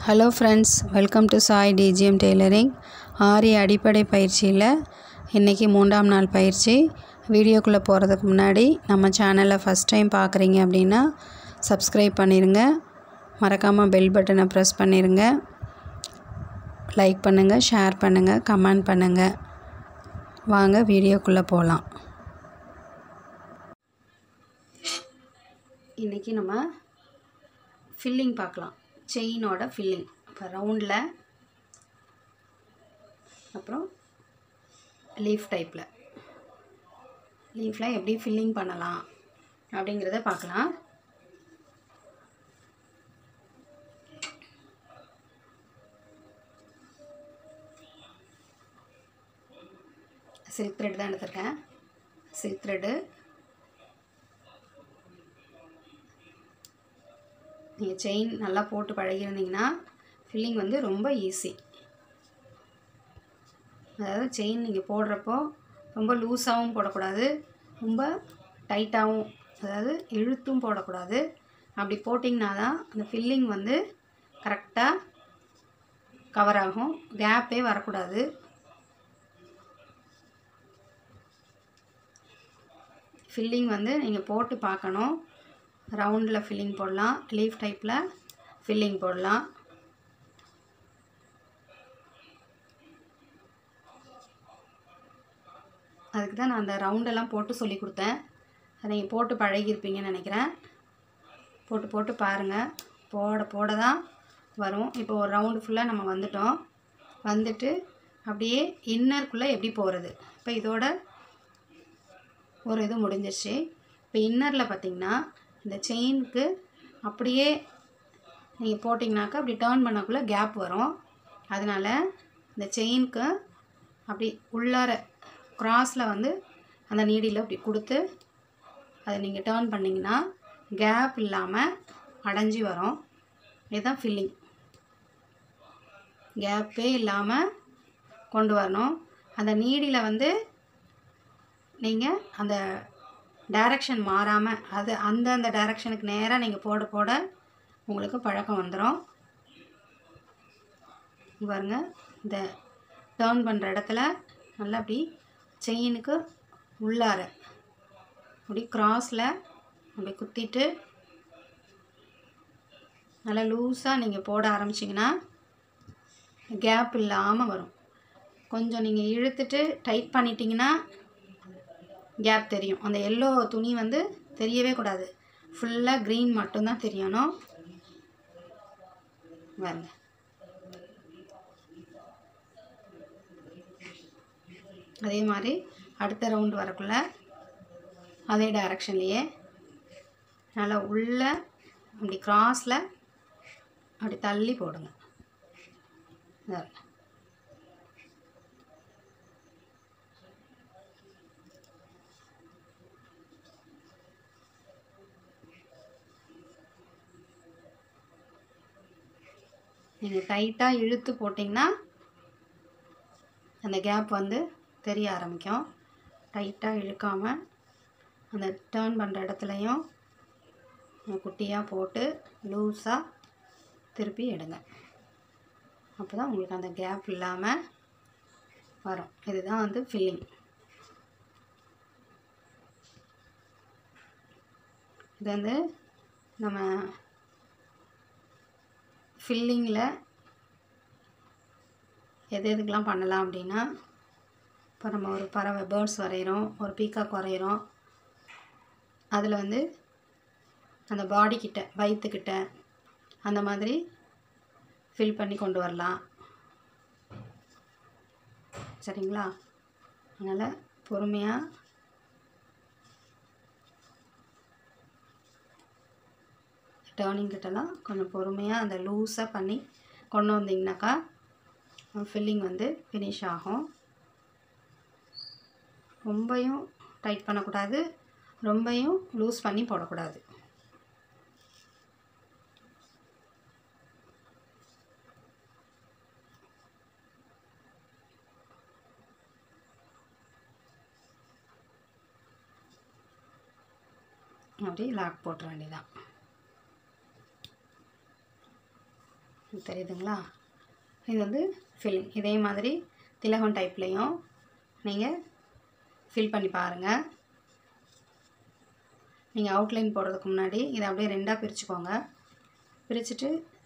hello friends welcome to Sai DGM tailoring aari அடிப்படை பயிற்சியில் இன்றைக்கி மூன்றாம் நாள் பயிற்சி வீடியோக்குள்ளே போகிறதுக்கு முன்னாடி நம்ம சேனலை ஃபஸ்ட் டைம் பார்க்குறீங்க அப்படின்னா சப்ஸ்கிரைப் பண்ணிடுங்க மறக்காமல் பெல் பட்டனை ப்ரெஸ் பண்ணிடுங்க லைக் பண்ணுங்கள் ஷேர் பண்ணுங்கள் கமெண்ட் பண்ணுங்கள் வாங்க வீடியோக்குள்ளே போகலாம் இன்றைக்கி நம்ம ஃபில்லிங் பார்க்கலாம் செயினோட ஃபில்லிங் இப்போ ரவுண்டில் அப்புறம் லீஃப் டைப்பில் லீஃபில் எப்படி ஃபில்லிங் பண்ணலாம் அப்படிங்கிறத பார்க்கலாம் சில்க் த்ரெட் தான் எடுத்திருக்கேன் சில்க் த்ரெட்டு நீங்கள் செயின் நல்லா போட்டு பழகிருந்தீங்கன்னா ஃபில்லிங் வந்து ரொம்ப ஈஸி அதாவது செயின் நீங்கள் போடுறப்போ ரொம்ப லூஸாகவும் போடக்கூடாது ரொம்ப டைட்டாகவும் அதாவது இழுத்தும் போடக்கூடாது அப்படி போட்டிங்கன்னா தான் அந்த ஃபில்லிங் வந்து கரெக்டாக கவர் ஆகும் கேப்பே வரக்கூடாது ஃபில்லிங் வந்து நீங்கள் போட்டு பார்க்கணும் ரவுண்டில் ஃபில்லிங் போடலாம் லீஃப் டைப்பில் ஃபில்லிங் போடலாம் அதுக்கு தான் நான் அந்த ரவுண்டெல்லாம் போட்டு சொல்லி கொடுத்தேன் அதை நீங்கள் போட்டு பழகியிருப்பீங்கன்னு நினைக்கிறேன் போட்டு போட்டு பாருங்கள் போட போட தான் வரும் இப்போ ஒரு ரவுண்டு ஃபுல்லாக நம்ம வந்துட்டோம் வந்துட்டு அப்படியே இன்னருக்குள்ளே எப்படி போகிறது இப்போ இதோட ஒரு இது முடிஞ்சிருச்சு இப்போ இன்னரில் பார்த்திங்கன்னா இந்த செயினுக்கு அப்படியே நீங்கள் போட்டிங்கனாக்கா அப்படி டேர்ன் பண்ணக்குள்ளே கேப் வரும் அதனால் இந்த செயினுக்கு அப்படி உள்ளார க்ராஸில் வந்து அந்த நீடியில் அப்படி கொடுத்து அதை நீங்கள் டேர்ன் பண்ணிங்கன்னா கேப் இல்லாமல் அடைஞ்சி வரும் இதுதான் ஃபில்லிங் கேப்பே இல்லாமல் கொண்டு வரணும் அந்த நீடியில் வந்து நீங்கள் அந்த டைரக்ஷன் மாறாமல் அது அந்தந்த டைரக்ஷனுக்கு நேராக நீங்கள் போட போட உங்களுக்கு பழக்கம் வந்துடும் பாருங்க இந்த டேர்ன் பண்ணுற இடத்துல நல்லா அப்படி செயினுக்கு உள்ளார அப்படி க்ராஸில் அப்படி குத்திட்டு நல்லா லூஸாக நீங்கள் போட ஆரம்பிச்சிங்கன்னா கேப் இல்லாமல் வரும் கொஞ்சம் நீங்கள் இழுத்துட்டு டைட் பண்ணிட்டீங்கன்னா கேப் தெரியும் அந்த எல்லோ துணி வந்து தெரியவே கூடாது ஃபுல்லாக க்ரீன் மட்டும்தான் தெரியணும் பாருங்க அதே மாதிரி அடுத்த ரவுண்டு வரக்குள்ள அதே டைரக்ஷன்லேயே நல்லா உள்ள அப்படி க்ராஸில் அப்படி தள்ளி போடுங்க பாருங்க நீங்கள் டைட்டாக இழுத்து போட்டிங்கன்னா அந்த கேப் வந்து தெரிய ஆரம்பிக்கும் டைட்டாக இழுக்காமல் அந்த டேர்ன் பண்ணுற இடத்துலையும் குட்டியாக போட்டு லூஸாக திருப்பி எடுங்க அப்போ தான் உங்களுக்கு அந்த கேப் இல்லாமல் வரும் இதுதான் வந்து ஃபில்லிங் இது வந்து நம்ம ஃபில்லிங்கில் எது எதுக்கெலாம் பண்ணலாம் அப்படின்னா இப்போ நம்ம ஒரு பறவை பேர்ட்ஸ் வரைகிறோம் ஒரு பீக்காக் வரைகிறோம் அதில் வந்து அந்த பாடி கிட்ட வயிற்றுக்கிட்ட அந்த மாதிரி ஃபில் பண்ணி கொண்டு வரலாம் சரிங்களா அதனால் பொறுமையாக டேர்னிங் கிட்டலாம் கொஞ்சம் பொறுமையாக அந்த லூஸாக பண்ணி கொண்டு வந்தீங்கனாக்கா ஃபில்லிங் வந்து ஃபினிஷ் ஆகும் ரொம்பையும் டைட் பண்ணக்கூடாது ரொம்பையும் லூஸ் பண்ணி போடக்கூடாது அப்படி லாக் போட்டுற வேண்டியதான் இது தெரியுதுங்களா இது வந்து ஃபில்லிங் இதே மாதிரி திலகம் டைப்லேயும் நீங்கள் ஃபில் பண்ணி பாருங்கள் நீங்கள் அவுட்லைன் போடுறதுக்கு முன்னாடி இதை அப்படியே ரெண்டாக பிரிச்சுக்கோங்க பிரிச்சுட்டு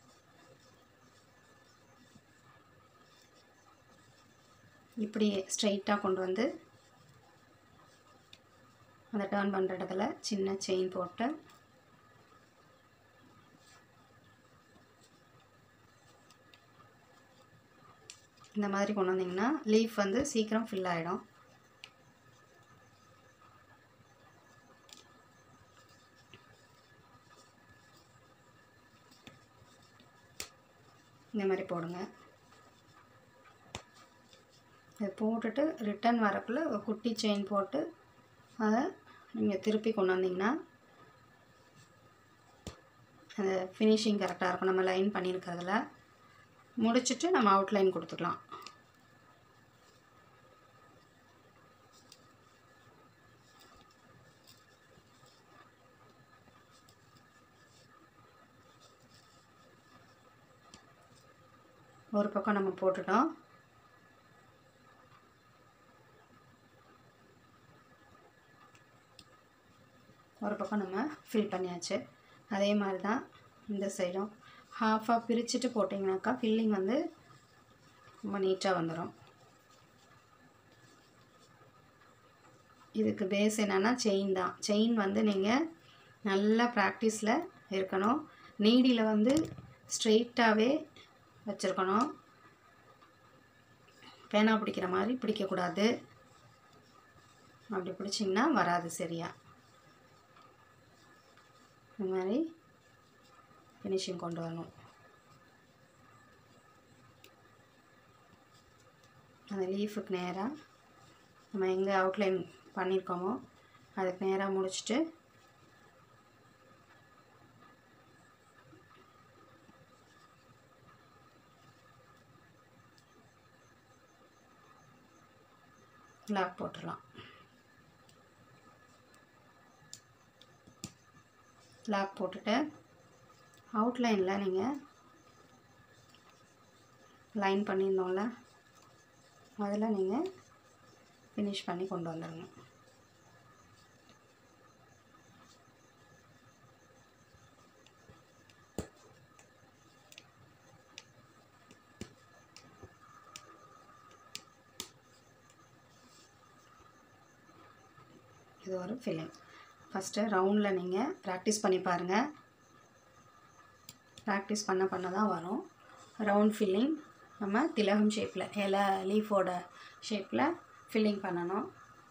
இப்படி ஸ்ட்ரைட்டாக கொண்டு வந்து அந்த டேர்ன் பண்ணுற இடத்துல சின்ன செயின் போட்டு இந்த மாதிரி கொண்டு வந்தீங்கன்னா லீஃப் வந்து சீக்கிரம் ஃபில் ஆகிடும் இந்த மாதிரி போடுங்க இதை போட்டுட்டு ரிட்டன் வரக்குள்ளே ஒரு குட்டி செயின் போட்டு அதை நீங்கள் திருப்பி கொண்டு வந்தீங்கன்னா அந்த ஃபினிஷிங் கரெக்டாக இருக்கும் நம்ம லைன் பண்ணியிருக்கிறதுல முடிச்சுட்டு நம்ம அவுட்லைன் கொடுத்துக்கலாம் ஒரு பக்கம் நம்ம போட்டுட்டோம் ஒரு பக்கம் நம்ம ஃபில் பண்ணியாச்சு அதே மாதிரி தான் இந்த சைடும் ஹாஃபாக பிரிச்சுட்டு போட்டிங்கனாக்கா ஃபில்லிங் வந்து ரொம்ப நீட்டாக வந்துடும் இதுக்கு பேஸ் என்னென்னா செயின் தான் செயின் வந்து நீங்கள் நல்ல ப்ராக்டிஸில் இருக்கணும் நீடியில் வந்து ஸ்ட்ரெயிட்டாகவே வச்சுருக்கணும் பேனா பிடிக்கிற மாதிரி பிடிக்கக்கூடாது அப்படி பிடிச்சிங்கன்னா வராது சரியா இந்த மாதிரி ஃபினிஷிங் கொண்டு வரணும் அந்த லீஃபுக்கு நேராக நம்ம எங்கே அவுட்லைன் பண்ணியிருக்கோமோ அதுக்கு நேராக முடிச்சுட்டு லாக் போட்டுடலாம் லாக் போட்டுட்டு அவுட்லைனில் நீங்கள் லைன் பண்ணியிருந்தோம்ல அதில் நீங்கள் ஃபினிஷ் பண்ணி கொண்டு வந்துடுங்க இது ஒரு ஃபில்லிங் ஃபஸ்ட்டு ரவுண்டில் நீங்கள் ப்ராக்டிஸ் பண்ணி பாருங்கள் ப்ராக்டிஸ் பண்ண பண்ண தான் வரும் ரவுண்ட் ஃபில்லிங் நம்ம திலகம் ஷேப்பில் இலை லீஃபோட ஷேப்பில் ஃபில்லிங் பண்ணணும்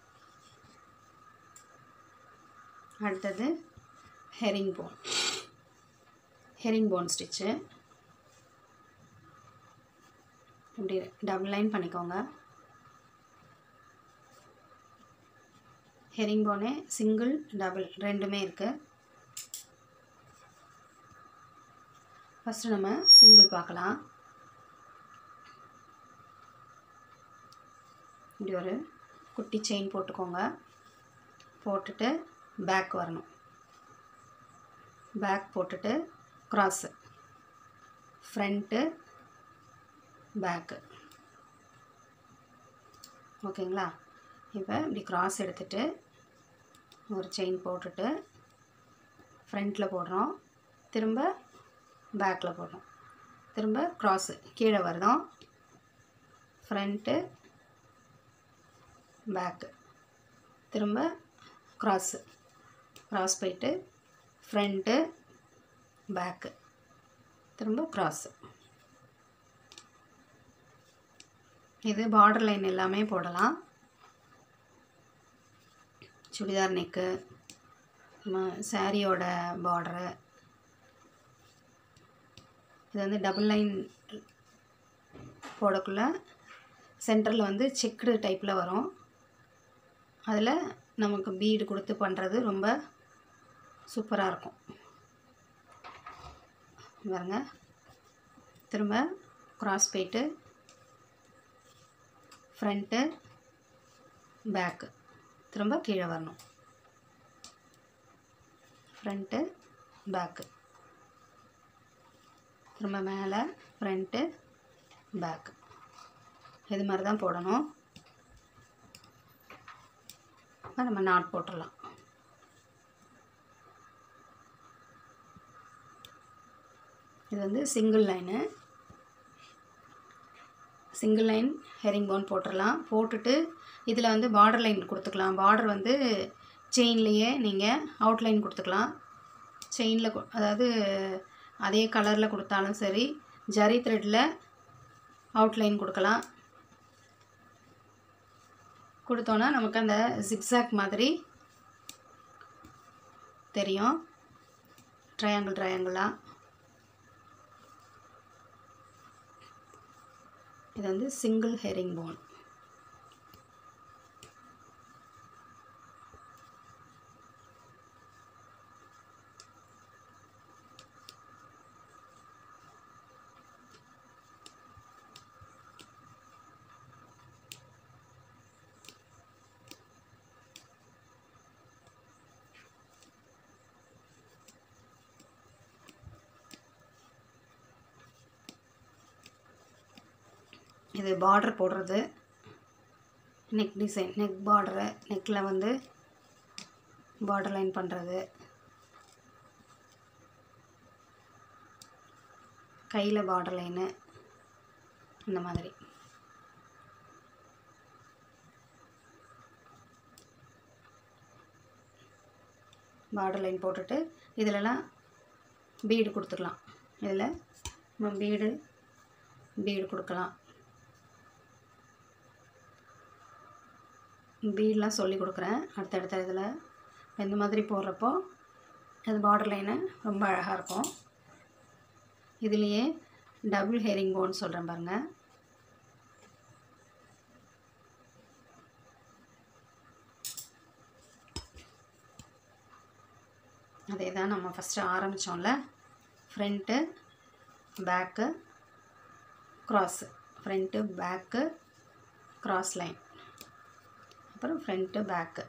அடுத்தது herring bone herring bone stitch இப்படி டபுள் லைன் பண்ணிக்கோங்க ஹெரிங் போனே சிங்கிள் டபுள் ரெண்டுமே இருக்குது ஃபஸ்ட்டு நம்ம சிங்கிள் பார்க்கலாம் இப்படி ஒரு குட்டி செயின் போட்டுக்கோங்க போட்டுட்டு பேக் வரணும் பேக் போட்டுட்டு க்ராஸு ஃப்ரண்ட்டு பேக்கு ஓகேங்களா இப்போ இப்படி க்ராஸ் எடுத்துட்டு ஒரு செயின் போட்டுட்டு ஃப்ரண்ட்டில் போடுறோம் திரும்ப பேக்கில் போடுறோம் திரும்ப க்ராஸு கீழே வருதோம் ஃப்ரண்ட்டு பேக்கு திரும்ப க்ராஸு க்ராஸ் போயிட்டு ஃப்ரண்ட்டு பேக்கு திரும்ப க்ராஸு இது பார்டர் லைன் எல்லாமே போடலாம் சுடிதார் நெக்கு சாரியோட பார்டரு இது வந்து டபுள் லைன் போடக்குள்ள சென்டரில் வந்து செக்குடு டைப்பில் வரும் அதில் நமக்கு பீடு கொடுத்து பண்ணுறது ரொம்ப சூப்பராக இருக்கும் பாருங்க திரும்ப க்ராஸ் போயிட்டு ஃப்ரண்ட்டு பேக்கு திரும்ப கீழே வரணும் ஃப்ரண்ட்டு பேக்கு திரும்ப மேலே ஃப்ரண்ட்டு பேக் இது மாதிரி தான் போடணும் இப்போ நம்ம நாட் போட்டுடலாம் இது வந்து single line single line herring bone போட்டுடலாம் போட்டுட்டு இதில் வந்து பார்டர் லைன் கொடுத்துக்கலாம் பார்டர் வந்து செயின்லேயே நீங்கள் அவுட்லைன் கொடுத்துக்கலாம் செயினில் அதாவது அதே கலரில் கொடுத்தாலும் சரி ஜரி த்ரெட்டில் அவுட்லைன் கொடுக்கலாம் கொடுத்தோன்னா நமக்கு அந்த ஜிக்ஸாக் மாதிரி தெரியும் ட்ரையாங்கிள் ட்ரையாங்கிளாக இது வந்து சிங்கிள் ஹெரிங் போன் இது பார்டர் போடுறது நெக் டிசைன் நெக் பார்டரு நெக்கில் வந்து பார்டர் லைன் பண்ணுறது கையில் பார்டர் லைனு இந்த மாதிரி பார்டர் லைன் போட்டுட்டு இதிலலாம் பீடு கொடுத்துக்கலாம் இதில் நம்ம பீடு பீடு கொடுக்கலாம் பீடெலாம் சொல்லி கொடுக்குறேன் அடுத்தடுத்த இதில் இந்த மாதிரி போடுறப்போ அது பார்டர் லைனு ரொம்ப அழகாக இருக்கும் இதுலேயே டபுள் ஹேரிங் போன் சொல்கிறேன் பாருங்கள் அதே தான் நம்ம ஃபஸ்ட்டு ஆரம்பித்தோம்ல front back cross front back cross line அப்புறம் ஃப்ரண்ட்டு பேக்கு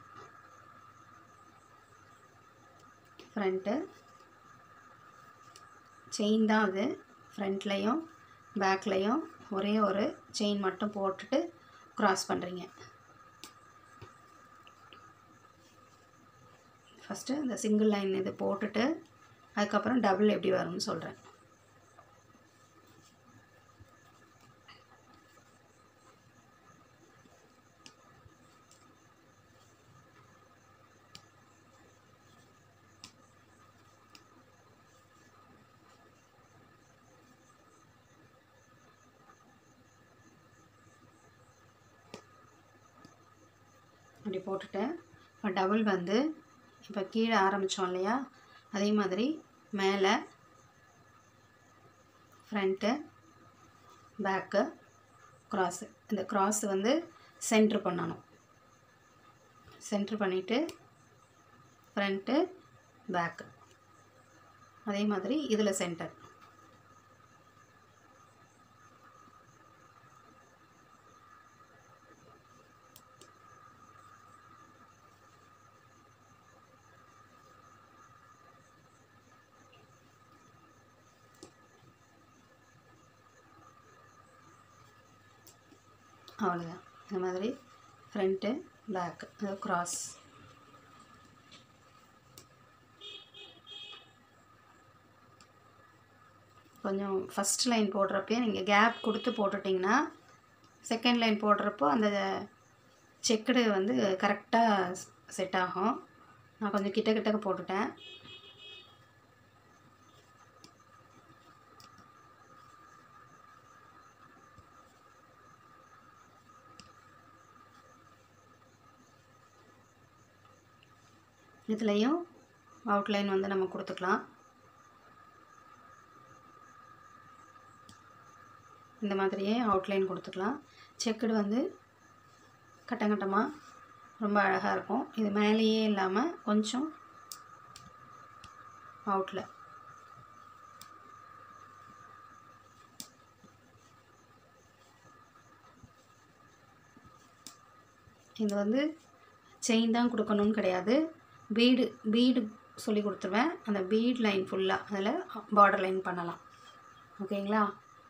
ஃப்ரண்ட்டு செயின் தான் அது ஃப்ரண்ட்லேயும் பேக்லேயும் ஒரே ஒரு செயின் மட்டும் போட்டுட்டு க்ராஸ் பண்ணுறீங்க ஃபஸ்ட்டு இந்த சிங்கிள் லைன் இது போட்டுட்டு அதுக்கப்புறம் டபுள் எப்படி வரும்னு சொல்கிறேன் அப்படி போட்டுட்டேன் இப்போ டபுள் வந்து இப்போ கீழே ஆரம்பித்தோம் இல்லையா அதே மாதிரி மேலே ஃப்ரண்ட்டு பேக்கு க்ராஸு இந்த க்ராஸ் வந்து சென்ட்ரு பண்ணணும் சென்ட்ரு பண்ணிவிட்டு ஃப்ரண்ட்டு பேக்கு அதே மாதிரி இதில் சென்டர் அவ்வளோதான் இந்த மாதிரி ஃப்ரண்ட்டு பேக்கு அது க்ராஸ் கொஞ்சம் ஃபஸ்ட் லைன் போடுறப்பே நீங்கள் கேப் கொடுத்து போட்டுட்டிங்கன்னா செகண்ட் லைன் போடுறப்போ அந்த செக்குடு வந்து கரெக்டாக செட் ஆகும் நான் கொஞ்சம் கிட்ட கிட்டக்க போட்டுட்டேன் இதுலேயும் அவுட்லைன் வந்து நம்ம கொடுத்துக்கலாம் இந்த மாதிரியே அவுட்லைன் கொடுத்துக்கலாம் செக்குடு வந்து கட்டங்கட்டமாக ரொம்ப அழகாக இருக்கும் இது மேலேயே இல்லாமல் கொஞ்சம் அவுட்டில் இது வந்து செயின் தான் கொடுக்கணும்னு கிடையாது பீடு பீடு சொல்லி கொடுத்துருவேன் அந்த பீட் லைன் ஃபுல்லாக அதில் பார்டர் லைன் பண்ணலாம் ஓகேங்களா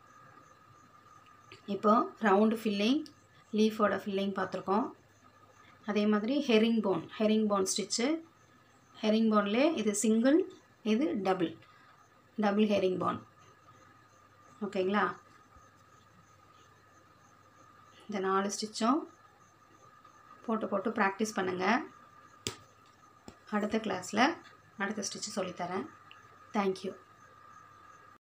இப்போ ரவுண்டு ஃபில்லிங் லீஃபோட ஃபில்லிங் பார்த்துருக்கோம் அதே மாதிரி herring bone herring bone stitch herring போன்லே இது சிங்கிள் இது டபுள் டபுள் ஹெரிங் போன் ஓகேங்களா இந்த நாலு ஸ்டிச்சும் போட்டு போட்டு ப்ராக்டிஸ் பண்ணுங்கள் அடுத்த கிளாஸில் அடுத்த ஸ்டிச்சு சொல்லித்தரேன் தேங்க்யூ